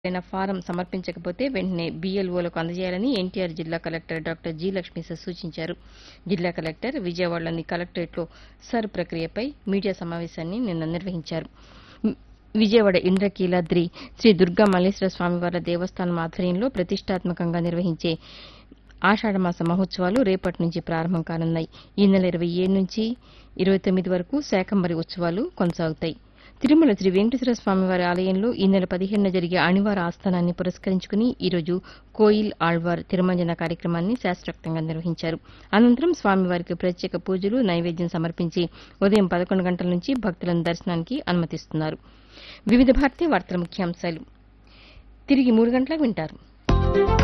అయిన ఫారం సమర్పించకపోతే వెంటనే బీఎల్ఓలకు అందజేయాలని ఎన్టీఆర్ జిల్లా కలెక్టర్ డాక్టర్ జి లక్ష్మీశ సూచించారు జిల్లా కలెక్టర్ విజయవాడలోని కలెక్టరేట్లో సర్ ప్రక్రియపై మీడియా సమావేశాన్ని నిన్న నిర్వహించారు మ్, విజయవాడ ఇంద్రకీలాద్రి శ్రీ దుర్గా మల్లేశ్వర స్వామివార్ల దేవస్థానం ఆధ్వర్యంలో ప్రతిష్టాత్మకంగా నిర్వహించే ఆషాఢమాస మహోత్సవాలు రేపటి నుంచి ప్రారంభం కానున్నాయి ఈ నెల ఇరవై ఏడు నుంచి ఇరవై తొమ్మిది వరకు శాకంబరి ఉత్సవాలు కొనసాగుతాయి తిరుమల శ్రీ వెంకటేశ్వర స్వామివారి ఆలయంలో ఈ నెల పదిహేనున జరిగే అణివార ఆస్థానాన్ని పురస్కరించుకుని ఈరోజు కోయిల్ ఆళ్వార్ తిరుమంజన కార్యక్రమాన్ని శాస్త్రోక్తంగా నిర్వహించారు అనంతరం స్వామివారికి ప్రత్యేక పూజలు నైవేద్యం సమర్పించి ఉదయం పదకొండు గంటల నుంచి భక్తులను దర్శనానికి అనుమతిస్తున్నారు వివిధ భారతీయ వార్తల ముఖ్యాంశాలు తిరిగి మూడు గంటలకు వింటారు